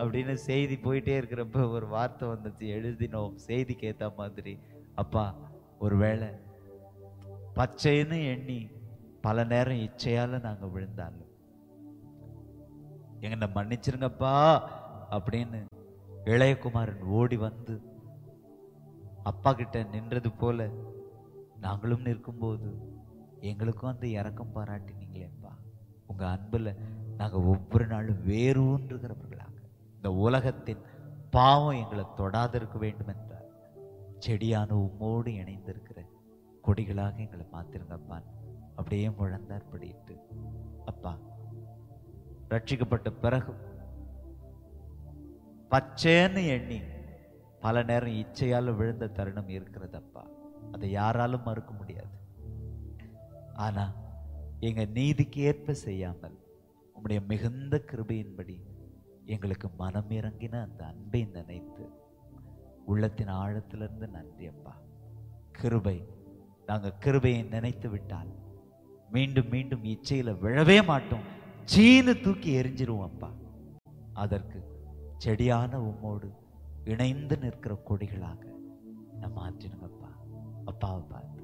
அப்படின்னு செய்தி போயிட்டே இருக்கிறப்ப ஒரு வார்த்தை வந்துச்சு எழுதினோம் செய்திக்கு ஏத்த மாதிரி அப்பா ஒருவேளை பச்சைன்னு எண்ணி பல நேரம் இச்சையால நாங்க விழுந்தாலும் எங்களை மன்னிச்சிருங்கப்பா அப்படின்னு இளையகுமாரன் ஓடி வந்து அப்பா கிட்ட நின்றது போல நாங்களும் நிற்கும்போது எங்களுக்கும் அந்த இறக்கம் பாராட்டினீங்களேப்பா உங்க அன்புல நாங்க ஒவ்வொரு நாளும் வேரூன்றுகிறவர்களாக இந்த உலகத்தின் பாவம் எங்களை தொடாதிருக்க வேண்டும் என்றார் செடியான உம்மோடு இணைந்திருக்கிற கொடிகளாக எங்களை மாத்திருங்கப்பா அப்படியே முழந்தார் படிட்டு அப்பா ரட்சிக்கப்பட்ட பிறகு பச்சைன்னு எண்ணி பல நேரம் இச்சையால் விழுந்த தருணம் இருக்கிறதப்பா அதை யாராலும் மறுக்க முடியாது ஆனா எங்க நீதிக்கு ஏற்ப செய்யாமல் உம்முடைய மிகுந்த கிருபையின்படி எங்களுக்கு மனம் இறங்கின அந்த அன்பை நினைத்து உள்ளத்தின் ஆழத்திலிருந்து நன்றி அப்பா கிருபை நாங்க கிருபையை நினைத்து விட்டால் மீண்டும் மீண்டும் இச்சையில விழவே மாட்டோம் சீனு தூக்கி எரிஞ்சிருவோம் அப்பா அதற்கு செடியான உம்மோடு இணைந்து நிற்கிற கொடிகளாக நம்ம மாற்றினுங்கப்பா அப்பாவை பார்த்து